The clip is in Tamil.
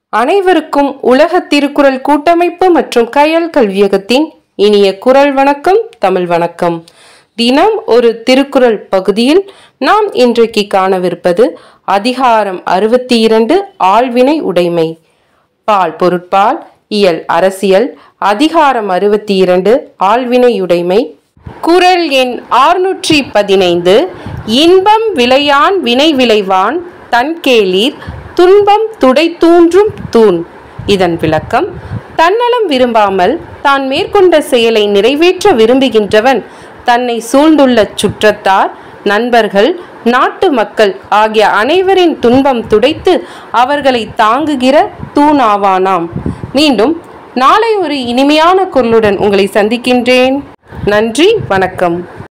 அனைவருக்கும் உலக திருக்குறள் கூட்டமைப்பு மற்றும் கயல் கல்வியகத்தின் இனிய குரல் வணக்கம் தமிழ் வணக்கம் தினம் ஒரு திருக்குறள் பகுதியில் நாம் இன்றைக்கு காணவிருப்பது அதிகாரம் அறுபத்தி இரண்டு ஆள்வினை உடைமை பால் பொருட்பால் இயல் அரசியல் அதிகாரம் அறுபத்தி இரண்டு ஆள்வினையுடைமை குரல் எண் ஆறுநூற்றி பதினைந்து இன்பம் விளையான் வினை விளைவான் தன் கேளீர் துன்பம் துடை தூன்றும் தூண் இதன் விளக்கம் தன்னலம் விரும்பாமல் தான் மேற்கொண்ட செயலை நிறைவேற்ற விரும்புகின்றவன் தன்னை சூழ்ந்துள்ள சுற்றத்தார் நண்பர்கள் நாட்டு மக்கள் ஆகிய அனைவரின் துன்பம் துடைத்து அவர்களை தாங்குகிற தூணாவானாம் மீண்டும் நாளை ஒரு இனிமையான குரலுடன் உங்களை சந்திக்கின்றேன் நன்றி வணக்கம்